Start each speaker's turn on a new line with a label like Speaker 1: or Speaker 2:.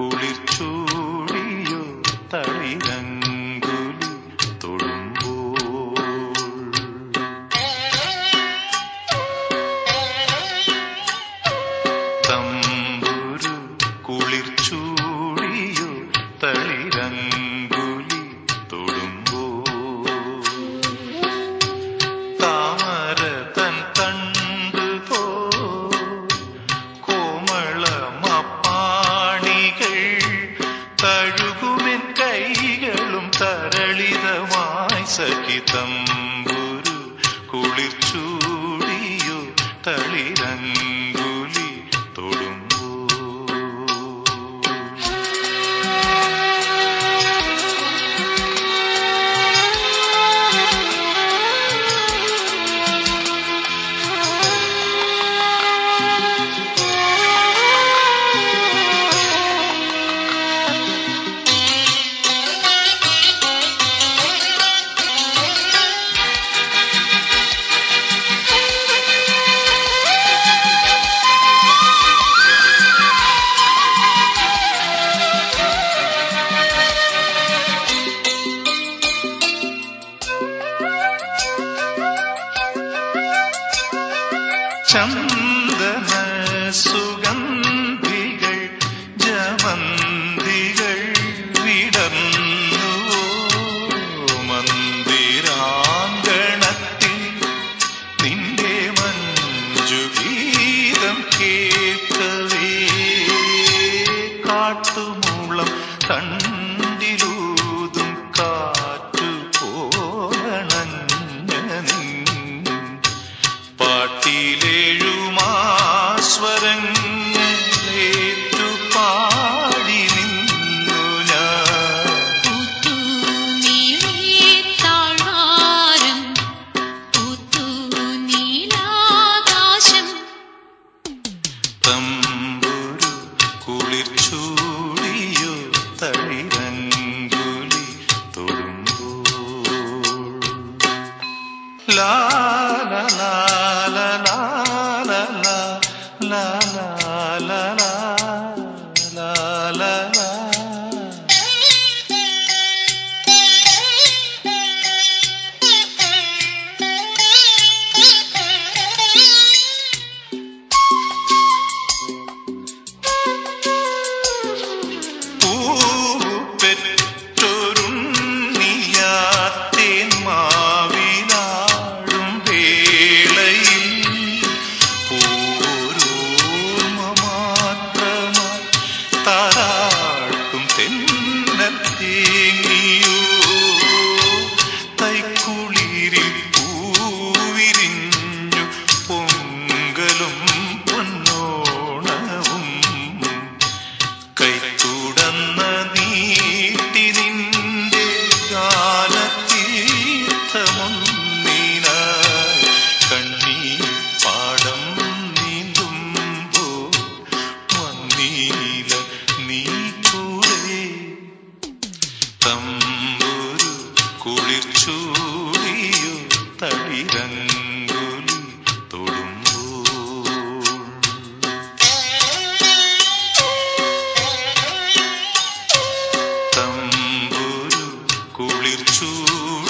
Speaker 1: കുളിർ ചൂടിയോ തളിരങ്കുലി തൊടുമ്പോൾ തമ്പുരു കുളിർ ചൂടിയോ തളിരങ്കുലി തൊടുമ്പോൾ താമര തൻ തണ്ട് പോ കോമളമപ്പാണികൾ തഴുകുമെൻ കൈകളും തരളിതമായി സഹിതമ്പുരു കുളിർ ചൂടിയോ തളിരങ്കുലി തൊടുമ്പോ ചന്ദന സുഗന്ധികൾ ജമന്തികൾ വിടർന്നു മന്ദിരാങ്കണത്തിൽ നിന്റെ മഞ്ജുഗീതം കേൾക്കവേ കാട്ടുമൂളം കണ്ടിലൂതും കാറ്റു പോലണഞ്ഞ നിൻ പാട്ടിലേഴുമാസ്വരങ്ങളേറ്റു പാടി നിന്നു ഞാൻ
Speaker 2: പൂത്തു നീളേ താഴ്വാരം പൂത്തു നീലാകാശം
Speaker 1: തമ്പുരു കുളിർ ചൂടിയോ തളിരങ്കുലി തൊടുമ്പോൾ ലാ ലാ ലാ ലാ ലാ ലാ ലാ ലാ ലാ ലാ ലാ ലാ ലാ. പൂപ്പെറ്റൊരുണ്ണിയാത്തേൻ മാവിലാടും വേളയിൽ ഓരോർമ്മ മാത്രമായി താരാട്ടും തെന്നൽ തേങ്ങിയോ തൈക്കുളിരിൽ പൂവിരിഞ്ഞു പൊങ്കലും പൊന്നോണവും കൈത്തുടന്ന നീട്ടി നിന്റെ ഗാനതീർത്ഥമൊന്നിനായി കണ്ണീർ പാടം നീന്തുമ്പോ വന്നീല നീ കൂടെ തമ്പുരു കുളിർ ചൂടിയോ തളിരങ്കുലി തൊടുമ്പോൾ തമ്പുരു കുളിർ ചൂടിയോ